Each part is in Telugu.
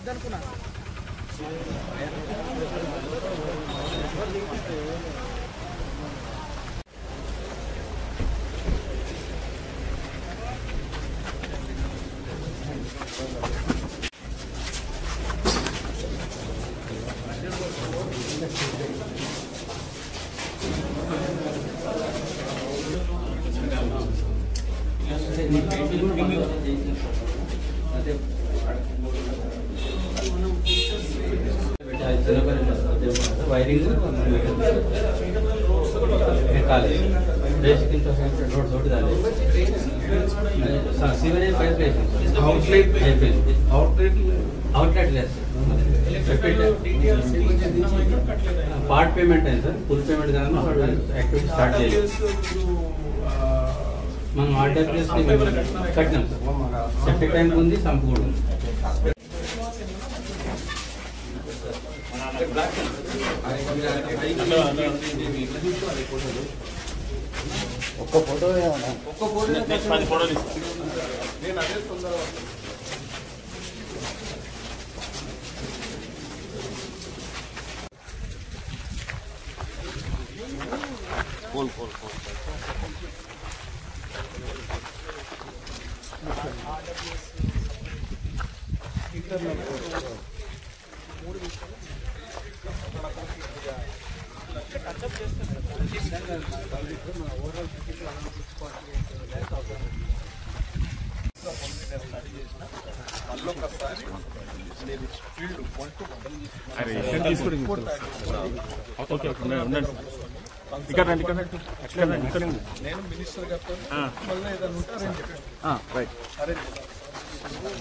వైరింగ్ కాలేదు బేసిక్ ఇన్ఫ్రాస్ట్రక్చర్ రోడ్స్ ఒకటి కాలేదు సివరేజ్ పైప్ వేసాం అవుట్లెట్ అయిపోయింది అవుట్లెట్ అవుట్లెట్ లేదు పార్ట్ పేమెంట్ అయింది సార్ ఫుల్ పేమెంట్ కానీ యాక్టివిటీ స్టార్ట్ చేయలేదు మనం ఆర్డబ్ల్యూఎస్ కట్టినాం సార్ సెప్టిక్ ట్యాంక్ ఉంది సంప్ కూడా ఉంది ఇక్కడ రండి ఇక్కడ రండి ఇక్కడ రండి ఇక్కడ రండి నేను మినిస్టర్ గారితో మళ్ళీ ఏదైనా ఉంటే అరేంజ్ చేయండి. రైట్ అరేంజ్ చేయండి.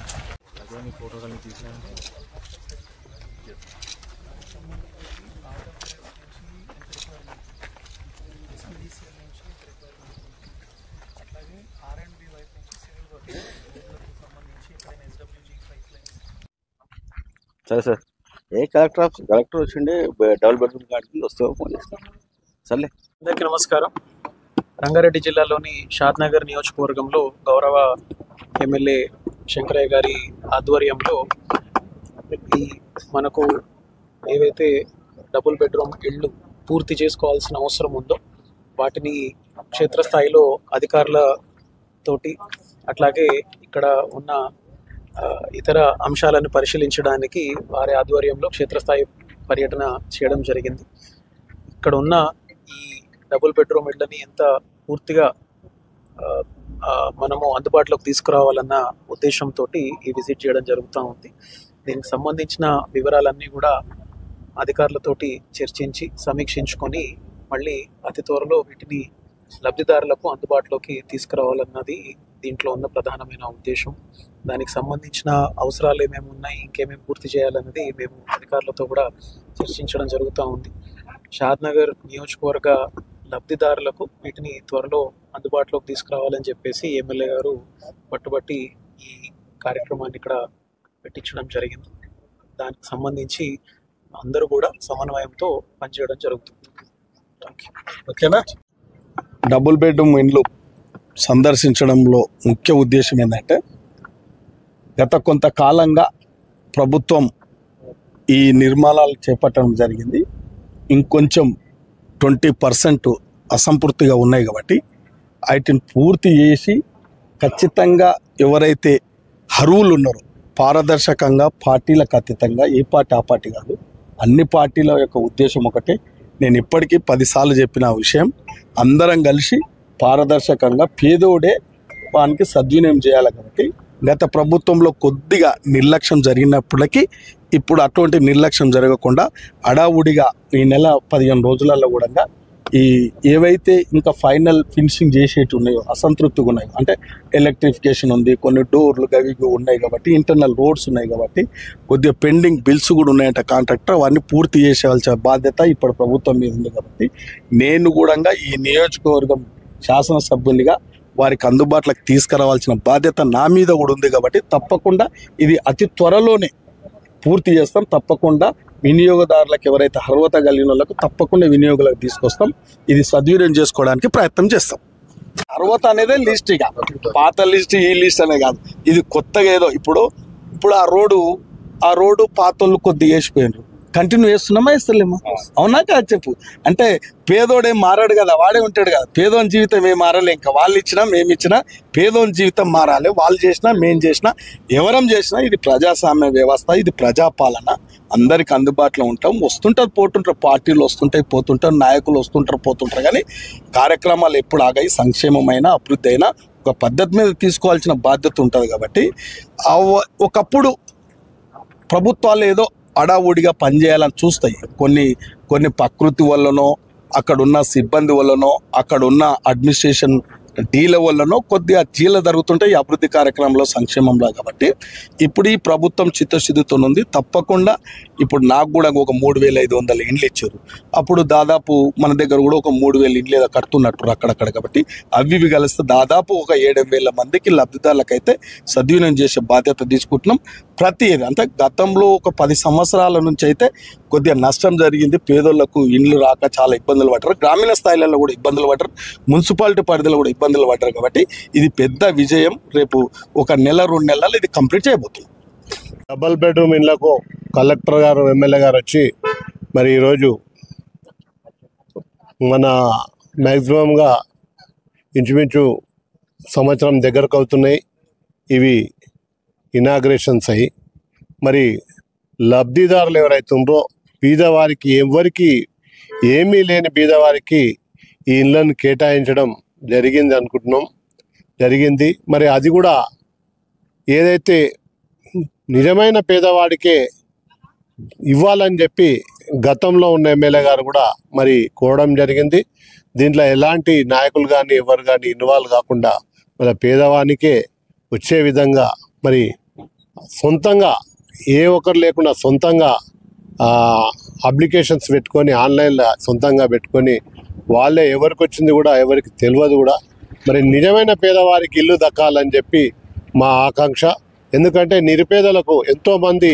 సరే సార్ ఏ కలెక్టర్ ఆఫీస్ కలెక్టర్ వచ్చిండే బ- డబుల్ బెడ్రూమ్ కాడికి వస్తే ఫోన్ చేస్తాం సర్లే అందరికీ నమస్కారం రంగారెడ్డి జిల్లాలోని షాద్నగర్ నియోజకవర్గంలో గౌరవ ఎమ్మెల్యే శంకరయ్య గారి ఆధ్వర్యంలో ఈ మనకు ఏవైతే డబుల్ బెడ్రూమ్ ఇళ్ళు పూర్తి చేసుకోవాల్సిన అవసరం ఉందో వాటిని క్షేత్రస్థాయిలో అధికారులతోటి అట్లాగే ఇక్కడ ఉన్న ఆ, ఇతర అంశాలను పరిశీలించడానికి వారి ఆధ్వర్యంలో క్షేత్రస్థాయి పర్యటన చేయడం జరిగింది ఇక్కడ ఉన్న ఈ డబుల్ బెడ్రూమ్ ఇళ్ళని ఎంత పూర్తిగా ఆ, ఆ, మనము అందుబాటులోకి తీసుకురావాలన్న ఉద్దేశంతో ఈ విజిట్ చేయడం జరుగుతూ ఉంది దీనికి సంబంధించిన వివరాలన్నీ కూడా అధికారులతోటి చర్చించి సమీక్షించుకొని మళ్ళీ అతి త్వరలో వీటిని లబ్ధిదారులకు అందుబాటులోకి తీసుకురావాలన్నది దీంట్లో ఉన్న ప్రధానమైన ఉద్దేశం దానికి సంబంధించిన అవసరాలు ఏమేమి ఉన్నాయి ఇంకేమేమి పూర్తి చేయాలన్నది మేము అధికారులతో కూడా చర్చించడం జరుగుతూ ఉంది షాద్నగర్ నియోజకవర్గ లబ్ధిదారులకు వీటిని త్వరలో అందుబాటులోకి తీసుకురావాలని చెప్పేసి ఎమ్మెల్యే గారు పట్టుబట్టి ఈ కార్యక్రమాన్ని ఇక్కడ పెట్టించడం జరిగింది దానికి సంబంధించి అందరూ కూడా సమన్వయంతో పనిచేయడం జరుగుతుంది థ్యాంక్ యూ ఓకేనా డబుల్ బెడ్రూమ్ ఇండ్లు సందర్శించడంలో ముఖ్య ఉద్దేశం ఏంటంటే గత కొంతకాలంగా ప్రభుత్వం ఈ నిర్మాణాలు చేపట్టడం జరిగింది ఇంకొంచెం ట్వంటీ పర్సెంట్ అసంపూర్తిగా ఉన్నాయి కాబట్టి వాటిని పూర్తి చేసి ఖచ్చితంగా ఎవరైతే అర్హులు ఉన్నారో పారదర్శకంగా పార్టీలకు అతీతంగా ఏ పార్టీ ఆ పార్టీ కాదు అన్ని పార్టీల యొక్క ఉద్దేశం ఒకటే నేను ఇప్పటికీ పదిసార్లు చెప్పిన ఆ విషయం అందరం కలిసి పారదర్శకంగా పేదోడే వానికి సద్వినియోగం చేయాలి కాబట్టి గత ప్రభుత్వంలో కొద్దిగా నిర్లక్ష్యం జరిగినప్పటికీ ఇప్పుడు అటువంటి నిర్లక్ష్యం జరగకుండా అడావుడిగా ఈ నెల పదిహేను రోజులలో కూడా ఈ ఏవైతే ఇంకా ఫైనల్ ఫినిషింగ్ చేసేటి ఉన్నాయో అసంతృప్తిగా ఉన్నాయో అంటే ఎలక్ట్రిఫికేషన్ ఉంది కొన్ని డోర్లు గవి ఇవి ఉన్నాయి కాబట్టి ఇంటర్నల్ రోడ్స్ ఉన్నాయి కాబట్టి కొద్దిగా పెండింగ్ బిల్స్ కూడా ఉన్నాయంట కాంట్రాక్టర్ అవన్నీ పూర్తి చేసేవలసిన బాధ్యత ఇప్పుడు ప్రభుత్వం మీద ఉంది కాబట్టి నేను కూడా ఈ నియోజకవర్గం శాసనసభ్యునిగా వారికి అందుబాటులోకి తీసుకురావాల్సిన బాధ్యత నా మీద కూడా ఉంది కాబట్టి తప్పకుండా ఇది అతి త్వరలోనే పూర్తి చేస్తాం తప్పకుండా వినియోగదారులకు ఎవరైతే అర్హత కలిగిన వాళ్ళకు తప్పకుండా వినియోగులకు తీసుకొస్తాం ఇది సద్వినియోగం చేసుకోవడానికి ప్రయత్నం చేస్తాం అర్హత అనేదే లిస్ట్ ఇక పాత లిస్ట్ ఈ లిస్ట్ అనే కాదు ఇది కొత్తగా ఏదో ఇప్పుడు ఇప్పుడు ఆ రోడ్డు ఆ రోడ్డు పాతోళ్ళు కొద్దిగా వేసిపోయినారు కంటిన్యూ చేస్తున్నామా వేస్తలేమా అవునా కాదు చెప్పు అంటే పేదోడేం మారాడు కదా వాడే ఉంటాడు కదా పేదోని జీవితం ఏం మారాలి ఇంకా వాళ్ళు ఇచ్చినా మేము ఇచ్చినా పేదోని జీవితం మారాలి వాళ్ళు చేసినా మేము చేసినా ఎవరం చేసినా ఇది ప్రజాస్వామ్య వ్యవస్థ ఇది ప్రజాపాలన అందరికి అందుబాటులో ఉంటాం వస్తుంటారు పోతుంటారు పార్టీలు వస్తుంటాయి పోతుంటారు నాయకులు వస్తుంటారు పోతుంటారు కానీ కార్యక్రమాలు ఎప్పుడు ఆగాయి సంక్షేమమైన అభివృద్ధి అయినా ఒక పద్ధతి మీద తీసుకోవాల్సిన బాధ్యత ఉంటుంది కాబట్టి ఆ ఒ- ఒకప్పుడు ప్రభుత్వాలు ఏదో అడావుడిగా పనిచేయాలని చూస్తాయి కొన్ని కొన్ని ప్రకృతి వల్లనో అక్కడ ఉన్న సిబ్బంది వల్లనో అక్కడ ఉన్న అడ్మినిస్ట్రేషన్ డీల వల్లనో కొద్దిగా చీల జరుగుతుంటాయి ఈ అభివృద్ధి కార్యక్రమంలో సంక్షేమంలో కాబట్టి ఇప్పుడు ఈ ప్రభుత్వం చిత్తశుద్ధితో ఉంది తప్పకుండా ఇప్పుడు నాకు కూడా ఒక మూడు వేల ఐదు వందల ఇండ్లు ఇచ్చారు అప్పుడు దాదాపు మన దగ్గర కూడా ఒక మూడు వేల ఇండ్లు ఏదో కడుతున్నట్టు అక్కడక్కడ కాబట్టి అవి ఇవి కలిస్తే దాదాపు ఒక ఏడు వేల మందికి లబ్ధిదారులకైతే సద్వినియోగం చేసే బాధ్యత తీసుకుంటున్నాం ప్రతి ఏరియా అంటే గతంలో ఒక పది సంవత్సరాల నుంచి అయితే కొద్దిగా నష్టం జరిగింది పేదోళ్లకు ఇండ్లు రాక చాలా ఇబ్బందులు పడ్డారు గ్రామీణ స్థాయిలలో కూడా ఇబ్బందులు పడ్డారు మున్సిపాలిటీ పరిధిలో కూడా ఇబ్బందులు పడ్డారు కాబట్టి ఇది పెద్ద విజయం రేపు ఒక నెల రెండు నెలలు ఇది కంప్లీట్ చేయబోతుంది డబల్ బెడ్రూమ్ ఇళ్లకు కలెక్టర్ గారు ఎమ్మెల్యే గారు వచ్చి మరి ఈరోజు మన మ్యాక్సిమంగా ఇంచుమించు సంవత్సరం దగ్గరకు అవుతున్నాయి ఇవి ఇనాగ్రేషన్స్ అయ్యి మరి లబ్ధిదారులు ఎవరైతే ఉందో బీదవారికి ఎవరికి ఏమీ లేని బీదవారికి ఈ ఇళ్ళను కేటాయించడం జరిగింది అనుకుంటున్నాం జరిగింది మరి అది కూడా ఏదైతే నిజమైన పేదవాడికే ఇవ్వాలని చెప్పి గతంలో ఉన్న ఎమ్మెల్యే గారు కూడా మరి కోరడం జరిగింది దీంట్లో ఎలాంటి నాయకులు కానీ ఎవరు కానీ ఇన్వాల్వ్ కాకుండా మన పేదవానికే వచ్చే విధంగా మరి సొంతంగా ఏ ఒక్కరు లేకుండా సొంతంగా అప్లికేషన్స్ పెట్టుకొని ఆన్లైన్లో సొంతంగా పెట్టుకొని వాళ్ళే ఎవరికి వచ్చింది కూడా ఎవరికి తెలియదు కూడా మరి నిజమైన పేదవారికి ఇల్లు దక్కాలని చెప్పి మా ఆకాంక్ష ఎందుకంటే నిరుపేదలకు ఎంతోమంది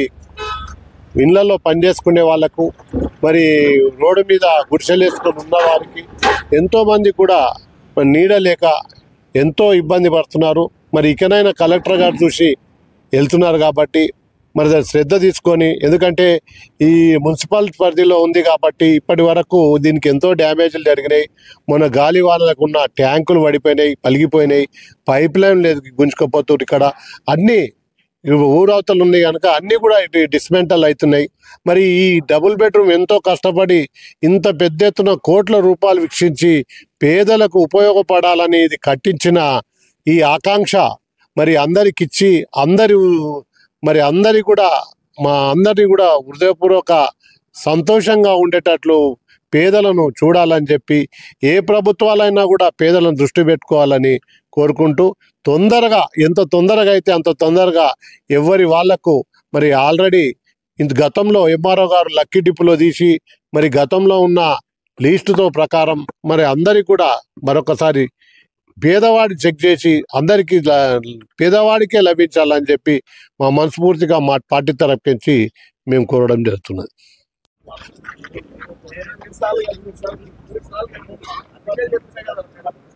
ఇళ్లలో పనిచేసుకునే వాళ్ళకు మరి రోడ్డు మీద గుడిసెలు వేసుకొని ఉన్న వారికి ఎంతోమంది కూడా మరి నీడ లేక ఎంతో ఇబ్బంది పడుతున్నారు మరి ఇకనైనా కలెక్టర్ గారు చూసి వెళ్తున్నారు కాబట్టి మరి దాన్ని శ్రద్ధ తీసుకొని ఎందుకంటే ఈ మున్సిపాలిటీ పరిధిలో ఉంది కాబట్టి ఇప్పటి వరకు దీనికి ఎంతో డ్యామేజ్లు జరిగినాయి మొన్న గాలి వానలకు ఉన్న ట్యాంకులు పడిపోయినాయి పలిగిపోయినాయి పైప్ లైన్ లేదు గుంజుకపోతున్నారు ఇక్కడ అన్నీ ఊరవతలు ఉన్నాయి కనుక అన్నీ కూడా ఇటు డిస్మెంటల్ అవుతున్నాయి మరి ఈ డబుల్ బెడ్రూమ్ ఎంతో కష్టపడి ఇంత పెద్ద ఎత్తున కోట్ల రూపాయలు వీక్షించి పేదలకు ఉపయోగపడాలని ఇది కట్టించిన ఈ ఆకాంక్ష మరి అందరికిచ్చి అందరి మరి అందరి కూడా మా అందరినీ కూడా హృదయపూర్వక సంతోషంగా ఉండేటట్లు పేదలను చూడాలని చెప్పి ఏ ప్రభుత్వాలైనా కూడా పేదలను దృష్టి పెట్టుకోవాలని కోరుకుంటూ తొందరగా ఎంత తొందరగా అయితే అంత తొందరగా ఎవరి వాళ్లకు మరి ఆల్రెడీ ఇంత గతంలో ఎంఆర్ఓ గారు లక్కీ డిప్పులో తీసి మరి గతంలో ఉన్న లిస్టుతో ప్రకారం మరి అందరికి కూడా మరొకసారి పేదవాడి చెక్ చేసి అందరికీ ల- పేదవాడికే లభించాలని చెప్పి మా మనస్ఫూర్తిగా మా పార్టీ తరపు నుంచి మేము కోరడం జరుగుతున్నది ఎన్నిసార్లు ఎన్నిసార్లు ఎన్నిసార్లు